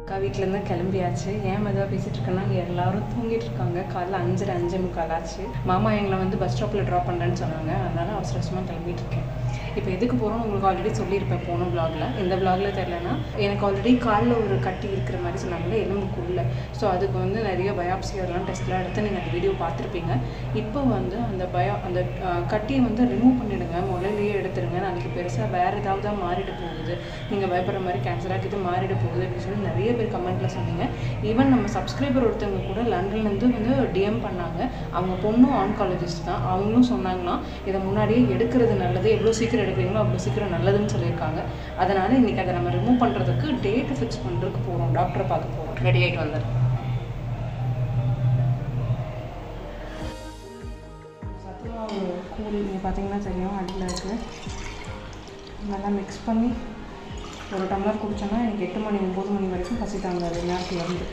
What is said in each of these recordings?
அக்கா வீட்டிலேருந்து கிளம்பியாச்சு ஏன் மெதுவாக பேசிகிட்டு இருக்கேன்னா இங்கே எல்லாரும் தூங்கிட்டு இருக்காங்க காலைல அஞ்சரை அஞ்சே முக்கால் ஆச்சு மாமா எங்களை வந்து பஸ் ஸ்டாப்பில் ட்ராப் பண்ணுறேன்னு சொன்னாங்க அதனால அவசர அவசரமாக கிளம்பிட்டு இருக்கேன் இப்போ எதுக்கு போகிறோம் உங்களுக்கு ஆல்ரெடி சொல்லியிருப்பேன் போன vlogல இந்த vlogல தெரிலனா எனக்கு ஆல்ரெடி காலில் ஒரு கட்டி இருக்கிற மாதிரி சொன்னாங்களே எலும்புக்குள்ள ஸோ அதுக்கு வந்து நிறைய பயாப்சி அதெல்லாம் டெஸ்ட்லாம் எடுத்து நீங்கள் அந்த வீடியோ பார்த்துருப்பீங்க இப்போ வந்து அந்த பயோ அந்த அஹ், கட்டியை வந்து ரிமூவ் பண்ணிடுங்க முதல்லயே எடுத்துருங்க நாளைக்கு பெருசாக வேறு ஏதாவது மாறிட போகுது நீங்கள் பயப்படுற மாதிரி கேன்சராக இது மாறிட போகுது அப்படின்னு சொல்லி நிறைய பேர் கமெண்ட்ல சொன்னீங்க ஈவன் நம்ம சப்ஸ்கிரைபர் ஒருத்தவங்க கூட லண்டன்லேருந்து வந்து டிஎம் பண்ணாங்க அவங்க பொண்ணும் ஆன்காலஜிஸ்ட் தான் அவங்களும் சொன்னாங்கன்னா இதை முன்னாடியே எடுக்கிறது நல்லது எவ்வளோ சீக்கிரம் எடுக்கிறீங்களோ அவ்வளோ சீக்கிரம் நல்லதுன்னு சொல்லியிருக்காங்க அதனால் இன்றைக்கி அதை நம்ம ரிமூவ் பண்ணுறதுக்கு டேட் ஃபிக்ஸ் பண்ணுறதுக்கு போகிறோம் டாக்டரை பார்க்க போகிறோம் ரெடி ஆகிட்டு வந்துடுறேன் சத்துமாவு கூழ் நீங்கள் பார்த்தீங்கன்னா தெரியும் அடியில் இருக்குது நல்லா மிக்ஸ் பண்ணி ஒரு டம்ளர் குடிச்சோன்னா எனக்கு எட்டு மணி ஒம்பது மணி வரைக்கும் பசி தாங்காது நேரத்துலேருந்து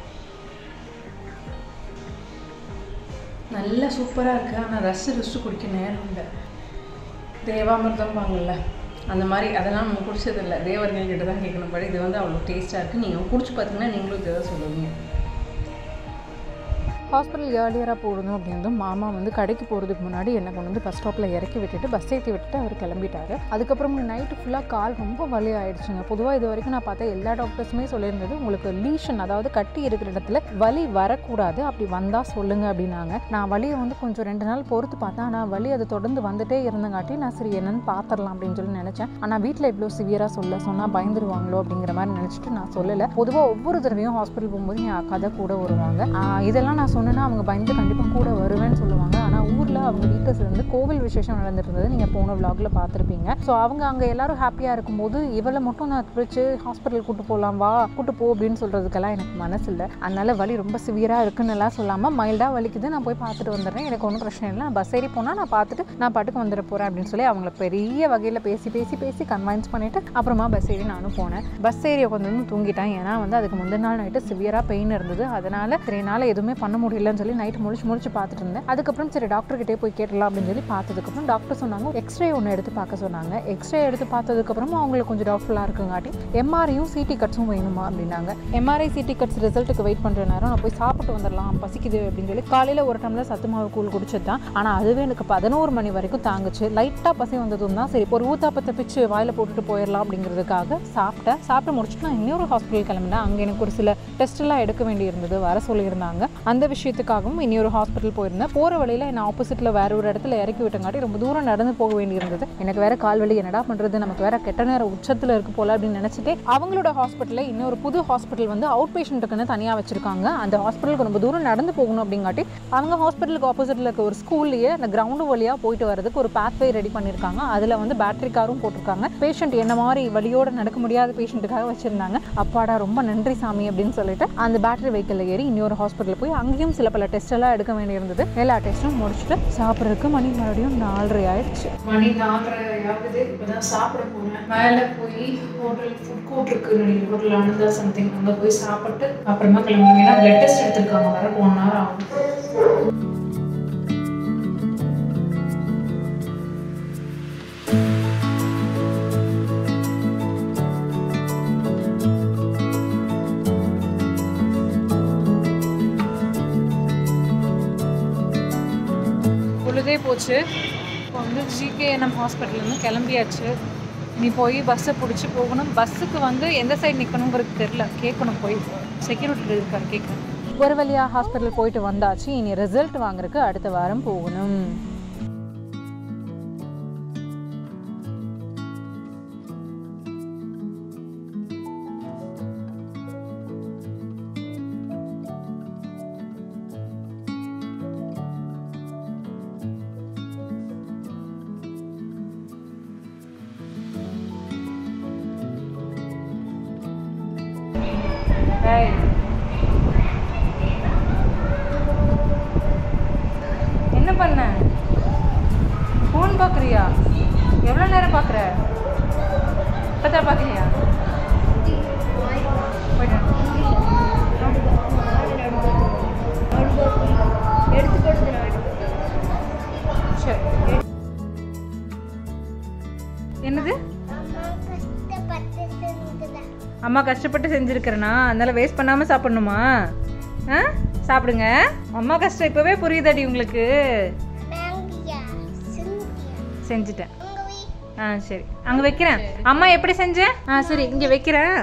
நல்லா சூப்பராக இருக்குது ஆனால் ரசு ரசு குடிக்க நேரம் இல்லை தேவாமிர்தம் வாங்கல அந்த மாதிரி அதெல்லாம் நம்ம குடிச்சதில்லை தேவர்கள் கிட்ட தான் கேட்கணும் படி இது வந்து அவ்வளோ டேஸ்ட்டாக இருக்குது நீங்கள் குடிச்சு பார்த்தீங்கன்னா நீங்களும் இதை தான் சொல்லுவீங்க ஹாஸ்பிட்டல் ஏர்லியராக போகணும் அப்படின்னு மாமா வந்து கடைக்கு போகிறதுக்கு முன்னாடி என்னை கொண்டு வந்து பஸ் ஸ்டாப்பில் இறக்கி விட்டுட்டு பஸ் ஏற்றி விட்டுட்டு அவர் கிளம்பிட்டாரு அதுக்கப்புறம் நைட்டு ஃபுல்லாக கால் ரொம்ப வலி ஆயிடுச்சுங்க பொதுவாக இது வரைக்கும் நான் பார்த்த எல்லா டாக்டர்ஸுமே சொல்லியிருந்தது உங்களுக்கு லீஷன் அதாவது கட்டி இருக்கிற இடத்துல வலி வரக்கூடாது அப்படி வந்தால் சொல்லுங்கள் அப்படின்னாங்க நான் வலியை வந்து கொஞ்சம் ரெண்டு நாள் பொறுத்து பார்த்தேன் ஆனால் வலி அது தொடர்ந்து வந்துட்டே இருந்தங்காட்டி நான் சரி என்னன்னு பார்த்துடலாம் அப்படின்னு சொல்லி நினச்சேன் ஆனால் வீட்டில் இவ்வளோ சிவியராக சொல்ல சொன்னால் பயந்துருவாங்களோ அப்படிங்கிற மாதிரி நினச்சிட்டு நான் சொல்லலை பொதுவாக ஒவ்வொரு தடவையும் ஹாஸ்பிட்டல் போகும்போது என் அக்கா தான் கூட வருவாங்க ஆஹ் இதெல்லாம் நான் சொன்னேன்னா அவங்க பயந்து கண்டிப்பாக கூட வருவேன்னு சொல்லுவாங்க ஆனால் ஊரில் அவங்க வீட்டில் இருந்து கோவில் விசேஷம் நடந்துட்டு இருந்தது நீங்கள் போன vlogல பார்த்துருப்பீங்க ஸோ அவங்க அங்கே எல்லாரும் ஹாப்பியாக இருக்கும்போது இவளை மட்டும் நான் பிடிச்சி ஹாஸ்பிட்டல் கூட்டு போகலாம் வா கூட்டு போ அப்படின்னு சொல்கிறதுக்கெல்லாம் எனக்கு மனசு இல்லை அதனால வலி ரொம்ப சிவியராக இருக்குன்னு எல்லாம் சொல்லாமல் மைல்டாக வலிக்குது நான் போய் பார்த்துட்டு வந்துடுறேன் எனக்கு ஒன்றும் பிரச்சனை இல்லை நான் பஸ் ஏறி போனால் நான் பார்த்துட்டு நான் பாட்டுக்கு வந்துட போகிறேன் அப்படின்னு சொல்லி அவங்கள பெரிய வகையில் பேசி பேசி பேசி கன்வின்ஸ் பண்ணிவிட்டு அப்புறமா பஸ் ஏறி நானும் போனேன் பஸ் ஏறி கொஞ்சம் தூங்கிட்டேன் ஏன்னா வந்து அதுக்கு முந்தின நாள் நைட்டு சிவியராக பெயின் இருந்தது அதனால் சரி என்னால் எதுவுமே பண்ண முடியலன்னு சொல்லி நைட் முழிச்சு முழிச்சு பார்த்துட்டு இருந்தேன் அதுக்கப்புறம் சரி டாக்டர் கிட்டே போய் கேட்டலாம் அப்படின்னு சொல்லி பார்த்ததுக்கப்புறம் டாக்டர் சொன்னாங்க எக்ஸ்ரே ஒன்று எடுத்து பார்க்க சொன்னாங்க எக்ஸ்ரே எடுத்து பார்த்ததுக்கப்புறமா அவங்களுக்கு கொஞ்சம் டவுட்ஃபுல்லாக இருக்குங்காட்டி எம்ஆர்ஐயும் சிடி கட்ஸும் வேணுமா அப்படின்னாங்க எம்ஆர்ஐ சிடி கட்ஸ் ரிசல்ட்டுக்கு வெயிட் பண்ணுற நேரம் நான் போய் சாப்பிட்டு வந்துடலாம் பசிக்குது அப்படின்னு சொல்லி காலையில் ஒரு டம்ளர் சத்து மாவு கூழ் குடிச்சது தான் ஆனால் அதுவே எனக்கு பதினோரு மணி வரைக்கும் தாங்குச்சு லைட்டாக பசி வந்ததும் தான் சரி ஒரு ஊத்தாப்பத்தை பிச்சு வாயில் போட்டுட்டு போயிடலாம் அப்படிங்கிறதுக்காக சாப்பிட்டேன் சாப்பிட்டு முடிச்சுட்டு நான் இன்னொரு ஹாஸ்பிட்டல் கிளம்பினேன் அங்கே எனக்கு ஒரு சில டெஸ்ட் எல்லாம் எடுக்க வேண்டி இருந்தது வர சொல்லியிருந்தாங்க அந்த விஷயத்துக்காகவும் இன்னொரு ஹாஸ்பிட்டல் போயிருந்தேன் போகிற வழியில் என்ன ஆப்போசிட்டில் வேற ஒரு இடத்துல இறக்கி விட்டங்காட்டி ரொம்ப தூரம் நடந்து போக வேண்டி இருந்தது எனக்கு வேற கால் வலி என்னடா பண்ணுறது நமக்கு வேற கெட்ட நேரம் உச்சத்தில் இருக்கு போல அப்படின்னு நினச்சிட்டு அவங்களோட ஹாஸ்பிட்டலில் இன்னொரு புது ஹாஸ்பிட்டல் வந்து அவுட் பேஷண்ட்டுக்குன்னு தனியாக வச்சிருக்காங்க அந்த ஹாஸ்பிட்டலுக்கு ரொம்ப தூரம் நடந்து போகணும் அப்படிங்காட்டி அவங்க ஹாஸ்பிட்டலுக்கு ஆப்போசிட்டில் இருக்க ஒரு ஸ்கூல்லையே அந்த கிரவுண்டு வழியாக போயிட்டு வரதுக்கு ஒரு பேத்வே ரெடி பண்ணியிருக்காங்க அதில் வந்து பேட்டரி காரும் போட்டிருக்காங்க பேஷண்ட் என்ன மாதிரி வழியோட நடக்க முடியாத பேஷண்ட்டுக்காக வச்சிருந்தாங்க அப்பாடா ரொம்ப நன்றி சாமி அப்படின்னு சொல்லிட்டு அந்த பேட்டரி வெஹிக்கிளில் ஏறி இன்னொரு ஹாஸ்பிட்டல் போய் அங்கேயும் சில பல டெஸ்ட் எல்லாம் எடுக்க வேண்டியிருந்தது எல்லா டெஸ்ட்டும் முடிச்சுட்டு சாப்பிட்றதுக்கு மணி மறுபடியும் நாலரை ஆயிடுச்சு மணி நாலரை ஆகுது இப்போ தான் சாப்பிட போகிறேன் மேலே போய் ஹோட்டல் ஃபுட் கோர்ட் இருக்கு ரெண்டு ஹோட்டல் ஆனந்தா சம்திங் அங்கே போய் சாப்பிட்டு அப்புறமா கிளம்புவேன் ஏன்னா பிளட் டெஸ்ட் எடுத்திருக்காங்க வர ஒன் ஹவர் ஆகும் பொழுதே போச்சு இப்போ வந்து ஜிகேஎன்எம் ஹாஸ்பிட்டல்லேருந்து கிளம்பியாச்சு நீ போய் பஸ்ஸை பிடிச்சி போகணும் பஸ்ஸுக்கு வந்து எந்த சைடு நிற்கணுங்கிறது தெரில கேட்கணும் போய் செக்யூரிட்டி இருக்காரு கேட்கணும் ஒரு வழியாக ஹாஸ்பிட்டல் போயிட்டு வந்தாச்சு இனி ரிசல்ட் வாங்குறதுக்கு அடுத்த வாரம் போகணும் ஏய் என்ன பண்ண ஃபோன் பார்க்குறியா எவ்வளோ நேரம் பார்க்குற இப்போ தான் பார்க்குறியா போயிட்டு சரி என்னது அம்மா கஷ்டப்பட்டு செஞ்சுருக்கிறேனா அதனால வேஸ்ட் பண்ணாமல் சாப்பிடணுமா ஆ சாப்பிடுங்க அம்மா கஷ்டம் இப்போவே புரியுதாடி உங்களுக்கு செஞ்சுட்டேன் ஆ சரி அங்கே வைக்கிறேன் அம்மா எப்படி செஞ்சேன் ஆ சரி இங்கே வைக்கிறேன்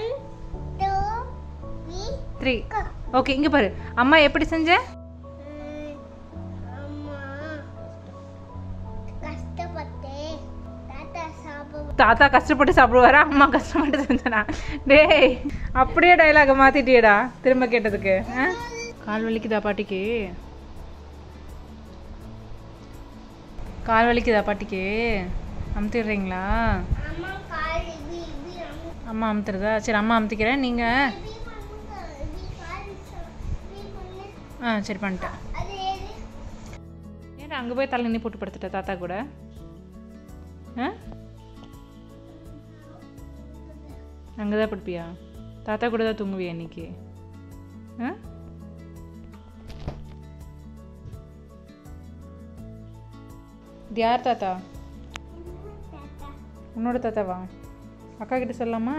த்ரீ ஓகே இங்கே பாரு அம்மா எப்படி செஞ்சேன் தாத்தா கஷ்டப்பட்டு சாப்பிடுவாரா அம்மா கஷ்டப்பட்டு செஞ்சனா டேய் அப்படியே டைலாக மாத்திட்டியேடா திரும்ப கேட்டதுக்கு ஆ? கால் வலிக்குதா பாட்டிக்கு கால் வலிக்குதா பாட்டிக்கு அமுத்திடுறீங்களா அம்மா அமுத்துறதா சரி அம்மா அமுத்திக்கிறேன் நீங்கள் ஆ சரி பண்ணிட்டேன் ஏன்டா அங்கே போய் தலை போட்டு படுத்துட்ட தாத்தா கூட ஆ அங்கே தான் படுப்பியா தாத்தா கூட தான் தூங்குவியா இன்னைக்கு ஆ இது யார் தாத்தா உன்னோட தாத்தாவா அக்கா கிட்ட சொல்லலாமா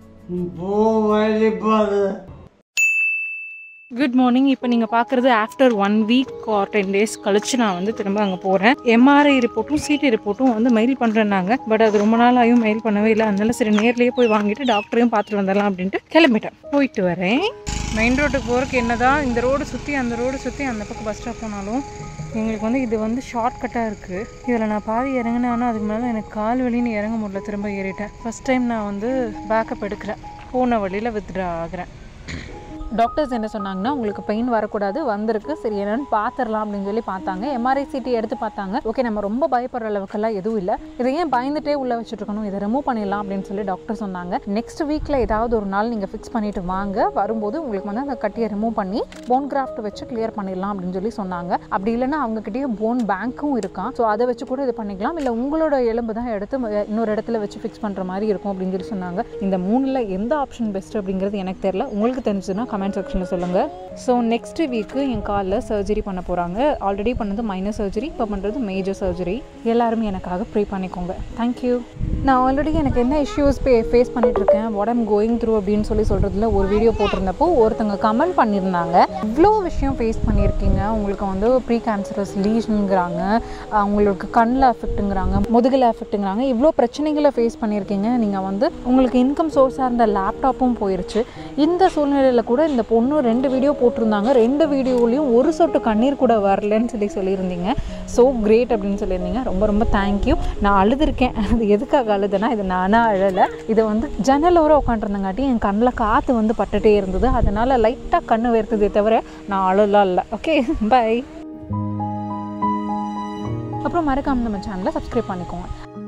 குட் மார்னிங் இப்போ நீங்கள் பார்க்குறது after one week or ten days கழிச்சு நான் வந்து திரும்ப அங்கே போகிறேன் எம்ஆர்ஐ ரிப்போர்ட்டும் சிடி ரிப்போர்ட்டும் வந்து மெயில் பண்ணுறேன்னாங்க பட் அது ரொம்ப நாள் ஆகியும் மெயில் பண்ணவே இல்லை அதனால சரி நேர்லேயே போய் வாங்கிட்டு டாக்டரையும் பார்த்துட்டு வந்துடலாம் அப்படின்ட்டு கிளம்பிட்டேன் போயிட்டு வரேன் மெயின் ரோட்டுக்கு போகிறதுக்கு என்னதான் இந்த ரோடு சுற்றி அந்த ரோடு சுற்றி அந்த பக்கம் பஸ் ஸ்டாப் போனாலும் எங்களுக்கு வந்து இது வந்து ஷார்ட்கட்டாக இருக்குது இதில் நான் பாதி இறங்கினேன் ஆனால் அதுக்கு மேலே எனக்கு கால் வலின்னு இறங்க முடியல திரும்ப ஏறிட்டேன் ஃபஸ்ட் டைம் நான் வந்து பேக்கப் எடுக்கிறேன் போன வழியில் வித்ட்ரா ஆகிறேன் டாக்டர்ஸ் என்ன சொன்னாங்கன்னா உங்களுக்கு பெயின் வரக்கூடாது வந்திருக்கு சரி என்னன்னு பார்த்துடலாம் அப்படின்னு சொல்லி பார்த்தாங்க எம்ஆர்ஐ சிடி எடுத்து பார்த்தாங்க ஓகே நம்ம ரொம்ப பயப்படுற அளவுக்கெல்லாம் எதுவும் இல்லை இதை ஏன் பயந்துட்டே உள்ள வச்சுட்டு இருக்கணும் இதை ரிமூவ் பண்ணிடலாம் அப்படின்னு சொல்லி டாக்டர் சொன்னாங்க நெக்ஸ்ட் வீக்கில் ஏதாவது ஒரு நாள் நீங்கள் ஃபிக்ஸ் பண்ணிட்டு வாங்க வரும்போது உங்களுக்கு வந்து அந்த கட்டியை ரிமூவ் பண்ணி போன் கிராஃப்ட் வச்சு கிளியர் பண்ணிடலாம் அப்படின்னு சொல்லி சொன்னாங்க அப்படி இல்லைன்னா அவங்ககிட்டயே போன் பேங்க்கும் இருக்கான் ஸோ அதை வச்சு கூட இது பண்ணிக்கலாம் இல்லை உங்களோட எலும்பு தான் எடுத்து ம- இன்னொரு இடத்துல வச்சு ஃபிக்ஸ் பண்ணுற மாதிரி இருக்கும் அப்படின்னு சொல்லி சொன்னாங்க இந்த மூணில் எந்த ஆப்ஷன் பெஸ்ட் அப்படிங்கிறது எனக்கு தெரியல உங்களுக்கு தெரிஞ்சதுன்னா கமெண்ட் செக்ஷனில் சொல்லுங்கள் ஸோ நெக்ஸ்ட் வீக்கு என் காலில் சர்ஜரி பண்ண போகிறாங்க ஆல்ரெடி பண்ணது மைனர் சர்ஜரி இப்போ பண்ணுறது மேஜர் சர்ஜரி எல்லாருமே எனக்காக ப்ரே பண்ணிக்கோங்க தேங்க்யூ நான் ஆல்ரெடி எனக்கு என்ன இஷ்யூஸ் பே ஃபேஸ் பண்ணிகிட்ருக்கேன் வாட் ஐம் கோயிங் த்ரூ அப்படின்னு சொல்லி சொல்கிறதுல ஒரு வீடியோ போட்டிருந்தப்போ ஒருத்தங்க கமெண்ட் பண்ணியிருந்தாங்க இவ்வளோ விஷயம் ஃபேஸ் பண்ணியிருக்கீங்க உங்களுக்கு வந்து ப்ரீ கேன்சரஸ் லீஷனுங்கிறாங்க உங்களுக்கு கண்ணில் அஃபெக்ட்டுங்கிறாங்க முதுகில் அஃபெக்ட்டுங்கிறாங்க இவ்வளோ பிரச்சனைகளை ஃபேஸ் பண்ணியிருக்கீங்க நீங்கள் வந்து உங்களுக்கு இன்கம் சோர்ஸாக இருந்த லேப்டாப்பும் போயிருச்சு இந்த சூழ்நிலையில் கூட இந்த பொண்ணு ரெண்டு வீடியோ போட்டிருந்தாங்க ரெண்டு வீடியோலையும் ஒரு சொட்டு கண்ணீர் கூட வரலன்னு சொல்லி சொல்லியிருந்தீங்க ஸோ கிரேட் அப்படின்னு சொல்லியிருந்தீங்க ரொம்ப ரொம்ப தேங்க்யூ நான் அழுதுருக்கேன் அது எதுக்காக அழுதுனா இது நானாக அழலை இது வந்து ஜன்னலோர உட்காந்துருந்தங்காட்டி என் கண்ணில் காற்று வந்து பட்டுட்டே இருந்தது அதனால் லைட்டாக கண்ணு வேர்த்ததே தவிர நான் அழலாம் இல்லை ஓகே பை அப்புறம் மறக்காம நம்ம சேனலை சப்ஸ்கிரைப் பண்ணிக்கோங்க